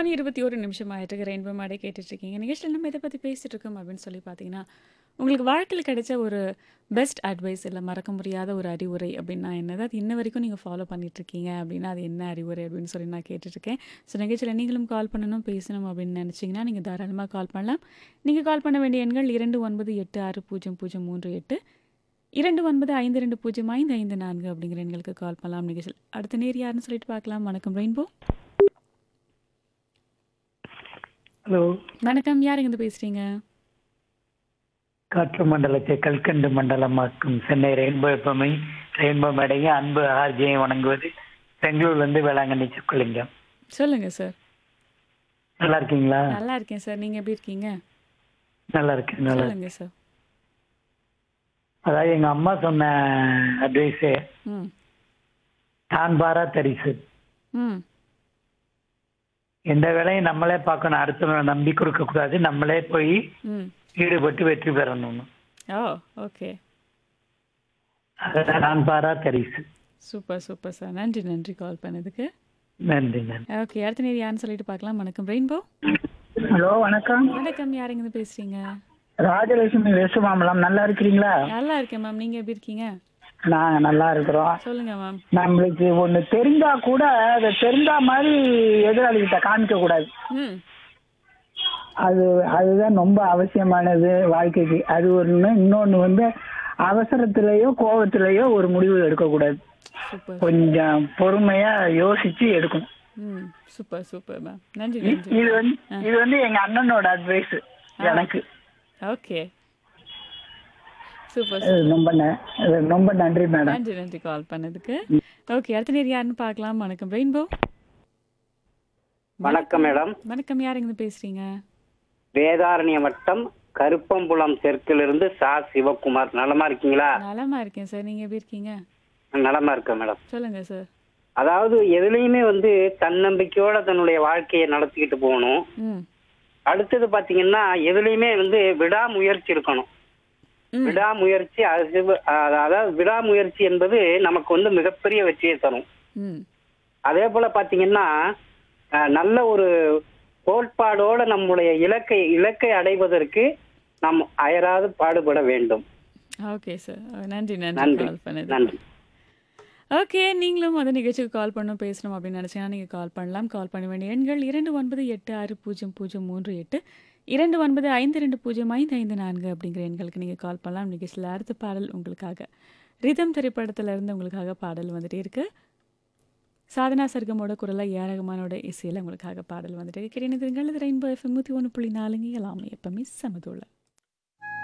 மணி இருபத்தி ஒரு நிமிஷம் ஆயிட்டு ரெயின்போ மாடே கேட்டுட்டு இருக்கீங்க நிகழ்ச்சியில் நம்ம இதை பற்றி பேசிட்டு இருக்கோம் அப்படின்னு சொல்லி பார்த்தீங்கன்னா உங்களுக்கு வாழ்க்கையில் கிடைச்ச ஒரு பெஸ்ட் அட்வைஸ் இல்லை மறக்க முடியாத ஒரு அறிவுரை அப்படின்னா என்னது அது இன்ன வரைக்கும் நீங்கள் ஃபாலோ பண்ணிட்டு இருக்கீங்க அப்படின்னா அது என்ன அறிவுரை அப்படின்னு சொல்லி நான் கேட்டுட்ருக்கேன் ஸோ நிகழ்ச்சியில் நீங்களும் கால் பண்ணணும் பேசணும் அப்படின்னு நினச்சிங்கன்னா நீங்கள் தாராளமாக கால் பண்ணலாம் நீங்கள் கால் பண்ண வேண்டிய எண்கள் இரண்டு ஒன்பது எட்டு ஆறு பூஜ்ஜியம் பூஜ்ஜியம் மூன்று எட்டு இரண்டு ஒன்பது ஐந்து ரெண்டு பூஜ்ஜியம் ஐந்து ஐந்து நான்கு அப்படிங்கிற எண்களுக்கு கால் பண்ணலாம் நிகழ்ச்சி அடுத்த நேர் யாருன்னு சொல்லிட்டு பார்க்கலாம் வணக்கம் ரெயின்போ ஹலோ வணக்கம் யார் இருந்து பேசுறீங்க காற்று மண்டலத்தை கல்கண்டு மண்டலமாக்கும் சென்னை ரெயின்போ எப்பமை ரெயின்போ மேடையும் அன்பு ஆர்ஜியை வணங்குவது பெங்களூர்லேருந்து வேளாங்கண்ணி சுக்குலிங்கம் சொல்லுங்க சார் நல்லா இருக்கீங்களா நல்லா இருக்கேன் சார் நீங்க எப்படி இருக்கீங்க நல்லா இருக்கேன் நல்லா இருக்கேன். சொல்லுங்க சார் அதாவது எங்க அம்மா சொன்ன அட்வைஸு ம் தான் பாரா தரிசு ம் எந்த வேலையும் நம்மளே பார்க்கணும் அடுத்தவங்களை நம்பி கொடுக்க கூடாது நம்மளே போய் ம் ஈடுபட்டு வெற்றி பெறணும் ஓ ஓகே அதுதான் நான் பாரா தரிசு சூப்பர் சூப்பர் சார் நன்றி நன்றி கால் பண்ணதுக்கு நன்றி நன்றி ஓகே அடுத்த நேர் யாருன்னு சொல்லிட்டு பார்க்கலாம் வணக்கம் ரெயின்போ ஹலோ வணக்கம் வணக்கம் யார் இருந்து பேசுறீங்க ராஜலட்சுமி வேசுமாமலம் நல்லா இருக்கிறீங்களா நல்லா இருக்கேன் மேம் நீங்க எப்படி இருக்கீங்க நாங்க நல்லா இருக்கிறோம் சொல்லுங்க மேம் நம்மளுக்கு ஒண்ணு தெரிஞ்சா கூட அதை தெரிஞ்சா மாதிரி எதிராளிகிட்ட காமிக்க கூடாது ம் அது அதுதான் ரொம்ப அவசியமானது வாழ்க்கைக்கு அது ஒண்ணு இன்னொன்னு வந்து அவசரத்திலேயோ கோபத்திலேயோ ஒரு முடிவு எடுக்கக்கூடாது சூப்பர் கொஞ்சம் பொறுமையா யோசிச்சு எடுக்கணும் ம் சூப்பர் சூப்பர் மேம் நன்றி நன்றி இது வந்து இது வந்து எங்க அண்ணனோட அட்வைஸ் எனக்கு ஓகே சூப்பர் அது ரொம்ப ந- அது ரொம்ப நன்றி மேடம் நன்றி நன்றி கால் பண்ணதுக்கு ஓகே அடுத்த நேர் யாருன்னு பார்க்கலாம் வணக்கம் ரெயின்போ வணக்கம் மேடம் வணக்கம் யார் இருந்து பேசுறீங்க வேதாரண்ய வட்டம் கருப்பம்புலம் தெற்கிலிருந்து சா சிவகுமார் நலமா இருக்கீங்களா நலமா இருக்கேன் சார் நீங்க எப்படி இருக்கீங்க நலமா இருக்கேன் மேடம் சொல்லுங்க சார் அதாவது எதுலையுமே வந்து தன்னம்பிக்கையோட தன்னுடைய வாழ்க்கையை நடத்திக்கிட்டு போகணும் ம் அடுத்தது பாத்தீங்கன்னா எதுலையுமே வந்து விடாமுயற்சி இருக்கணும் ம். விடாமுயற்சி அது அதாவது விடாமுயற்சி என்பது நமக்கு வந்து மிகப்பெரிய வெற்றியை தரும் ம் அதே போல பாத்தீங்கன்னா அஹ், நல்ல ஒரு கோட்பாடோட நம்முடைய இலக்கை இலக்கை அடைவதற்கு நாம் அயராது பாடுபட வேண்டும் ஓகே சார் நன்றி நன்றி நன்றி கால் பண்ணது நன்றி ஓகே நீங்களும் அந்த நிகழ்ச்சிக்கு கால் பண்ணணும் பேசணும் அப்படின்னு நினச்சிங்கன்னா நீங்கள் கால் பண்ணலாம் கால் பண்ண வேண்டிய எண்கள் இரண்டு ஒன்பது எட்டு ஆறு பூஜ்ஜியம் பூஜ்ஜியம் மூன்று எட்டு இரண்டு ஒன்பது ஐந்து ரெண்டு பூஜ்ஜியம் ஐந்து ஐந்து நான்கு அப்படிங்கிற எண்களுக்கு நீங்கள் கால் பண்ணலாம் நிகழ்ச்சியில் அடுத்த பாடல் உங்களுக்காக ரிதம் திரைப்படத்துல இருந்து உங்களுக்காக பாடல் வந்துட்டே இருக்கு சாதனா சர்க்கமோட குரலை ஏரகமானோட இசையில் உங்களுக்காக பாடல் வந்துட்டு இருக்கிறேன் இது ரெயின்போ எஃப்எம் நூற்றி ஒன்று புள்ளி நாலுங்க எல்லாமே எப்பவுமே சமதுள்ள